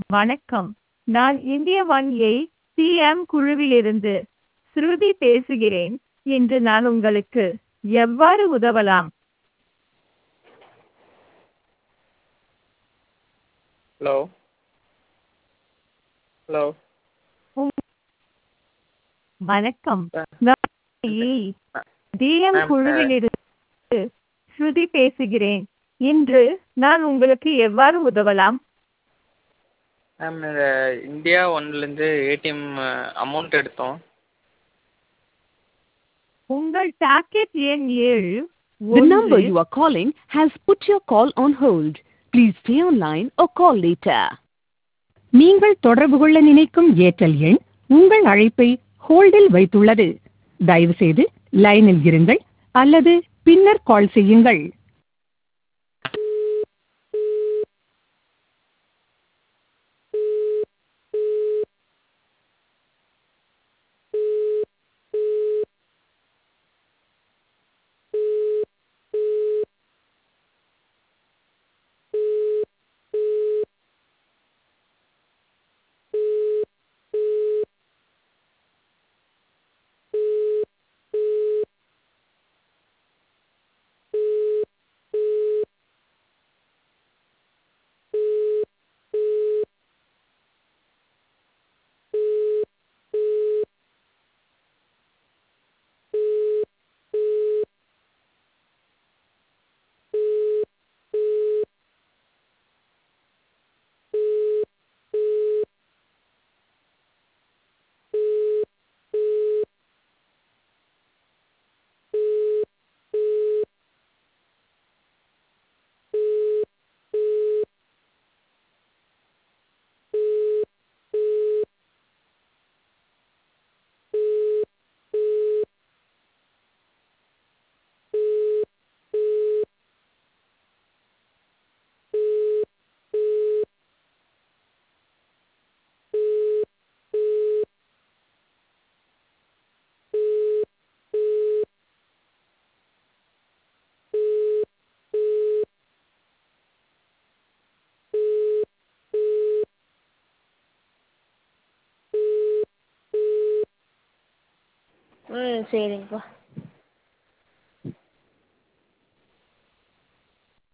வணக்கம் நான் இந்திய வங்கியை சிஎம் குழுவிலிருந்து ஸ்ருதி பேசுகிறேன் இன்று நான் உங்களுக்கு எவ்வாறு உதவலாம் ஹலோ ஹலோ வணக்கம் நான் டிஎம் Ma'am, குழுவிலிருந்து ஸ்ருதி பேசுகிறேன் இன்று நான் உங்களுக்கு எவ்வாறு உதவலாம் மேம் இந்த இந்தியா ஒன்லேருந்து ஏடிஎம் அமௌண்ட் எடுத்தோம் உங்கள் டாக்கெட் எண் ஏழு The number ஒன்று you are calling has put your call on hold. Please stay online or call later. நீங்கள் தொடர்பு கொள்ள நினைக்கும் ஏர்டெல் எண் உங்கள் அழைப்பை ஹோல்டில் வைத்துள்ளது தயவுசெய்து லைனில் இருங்கள் அல்லது பின்னர் கால் செய்யுங்கள் ம் சரிங்கப்பா